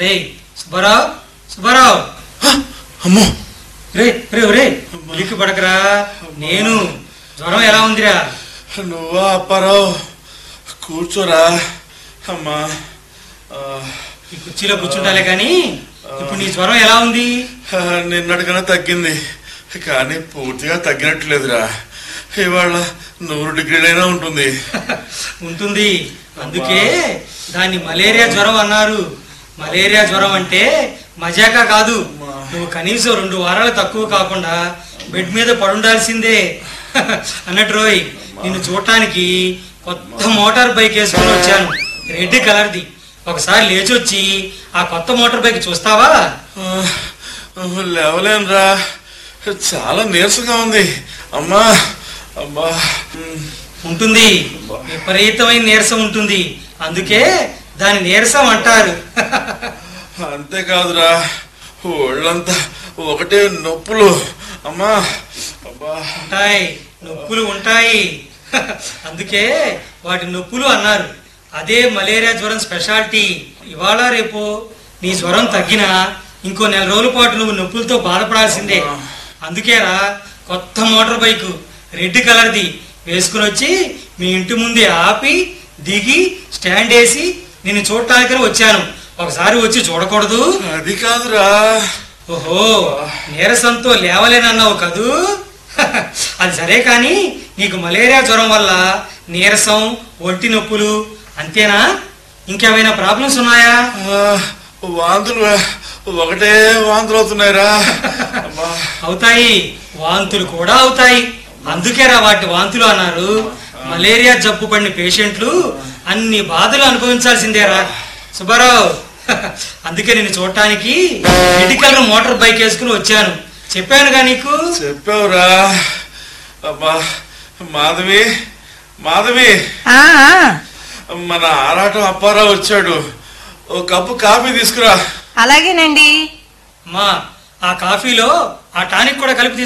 రే సుబ్బారావు సుబ్బారావు అమ్మో రే రే రే ఉలిక్కి పడకరా నేను జ్వరం ఎలా ఉందిరా నువ్వా అప్పారావు కూర్చోరా అమ్మా ఆ, ఈ కుర్చీలో కూర్చుంటాలే కానీ ఇప్పుడు నీ జ్వరం ఎలా ఉంది నిన్నటికన్నా తగ్గింది కానీ పూర్తిగా తగ్గినట్లేదురా ఇవాళ నూరు డిగ్రీలైనా ఉంటుంది ఉంటుంది అందుకే దాన్ని మలేరియా జ్వరం అన్నారు మలేరియా జ్వరం అంటే మజాకా కాదు నువ్వు కనీసం రెండు వారాలు తక్కువ కాకుండా బెడ్ మీద పడుండాల్సిందే అన్నట్టు రోయ్ నిన్ను చూడటానికి కొత్త మోటార్ బైక్ వేసుకొని వచ్చాను రెడ్ కలర్ది ఒకసారి లేచొచ్చి ఆ కొత్త మోటార్ బైక్ చూస్తావా ఆ, లేవలేనురా చాలా నీరసంగా ఉంది అమ్మా అమ్మా ఉమ్, ఉంటుంది విపరీతమైన నీరసం ఉంటుంది అందుకే దాని నీరసం అంటారు అంతేకాదురా ఒళ్ళంతా ఒకటే నొప్పులు అమ్మా అబ్బా ఉంటాయి నొప్పులు ఉంటాయి అందుకే వాటి నొప్పులు అన్నారు అదే మలేరియా జ్వరం స్పెషాలిటీ ఇవాళ రేపు నీ జ్వరం తగ్గినా ఇంకో నెల రోజుల పాటు నువ్వు నొప్పులతో బాధపడాల్సిందే అందుకేరా కొత్త మోటార్ బైక్ రెడ్ కలర్ది వేసుకుని వచ్చి మీ ఇంటి ముందే ఆపి దిగి స్టాండ్ వేసి నిన్ను చూడటానికి వచ్చాను ఒకసారి వచ్చి చూడకూడదు అది కాదురా ఓహో నీరసంతో లేవలేనన్నావు కదూ అది సరే కానీ నీకు మలేరియా జ్వరం వల్ల నీరసం ఒంటి నొప్పులు అంతేనా ఇంకేమైనా ప్రాబ్లమ్స్ ఉన్నాయా ఆ, వాంతులు ఒకటే వాంతులు అవుతున్నాయిరా అమ్మా అవుతాయి వాంతులు కూడా అవుతాయి అందుకేరా వాటి వాంతులు అన్నారు మలేరియా జబ్బు పడిన పేషెంట్లు అన్ని బాధలు అనుభవించాల్సిందేరా సుబ్బారావు అందుకే నేను చూడటానికి మెడికల్ మోటార్ బైక్ వేసుకుని వచ్చాను చెప్పానుగా నీకు చెప్పావురా అబ్బా మాధవి మాధవి ఆ, ఆ, మన ఆరాటం అప్పారావు వచ్చాడు ఓ కప్పు కాఫీ తీసుకురా అలాగేనండి అమ్మా ఆ కాఫీలో ఆ టానిక్ కూడా కలిపి